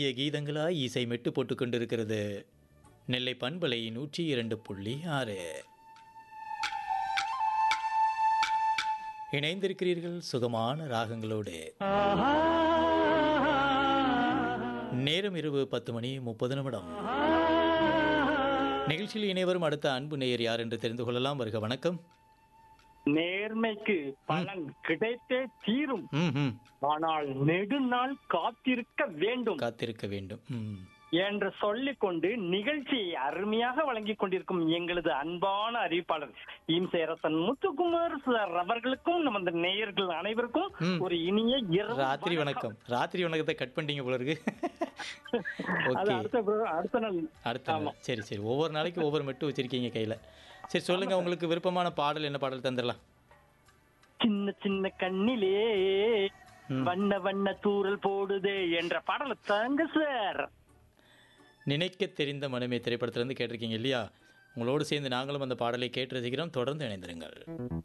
இனிய கீதங்களாய் இசை மெட்டு போட்டுக் கொண்டிருக்கிறது நெல்லை பண்பலை நூற்றி இரண்டு புள்ளி ஆறு இணைந்திருக்கிறீர்கள் சுகமான ராகங்களோடு நேரம் இரவு பத்து மணி முப்பது நிமிடம் நிகழ்ச்சியில் இணைவரும் அடுத்த அன்பு நேயர் யார் என்று தெரிந்து கொள்ளலாம் வருக வணக்கம் நேர்மைக்கு பலன் கிடைத்தே தீரும் ம் ம் ஆனால் நெடுநாள் காத்திருக்க வேண்டும் காத்திருக்க வேண்டும் ம் என்று சொல்லிக்கொண்டு நிகழ்ச்சியை அருமையாக வழங்கிக் கொண்டிருக்கும் எங்களது அன்பான அறிவிப்பாளர் இம்சேரசன் முத்துக்குமார் சார் அவர்களுக்கும் நமது நேயர்கள் அனைவருக்கும் ம். ஒரு இனிய இரவு ராத்திரி வணக்கம் ராத்திரி வணக்கத்தை கட் பண்ணிட்டீங்க போல இருக்கு அது ஓகே அடுத்த பிர- அடுத்த நாள் அடுத்த நாள். சரி சரி ஒவ்வொரு நாளைக்கு ஒவ்வொரு மெட்டு வச்சிருக்கீங்க கையில சரி சொல்லுங்க உங்களுக்கு விருப்பமான பாடல் என்ன பாடல் தந்துடலாம் சின்ன சின்ன கண்ணிலே ம். வண்ண வண்ண தூறல் போடுதே என்ற பாடலை தாங்க சார் நினைக்க தெரிந்த மனமே திரைப்படத்திலிருந்து கேட்டிருக்கீங்க இல்லையா உங்களோடு சேர்ந்து நாங்களும் அந்த பாடலை கேட்டு ரசிக்கிறோம் தொடர்ந்து இணைந்திருங்கள்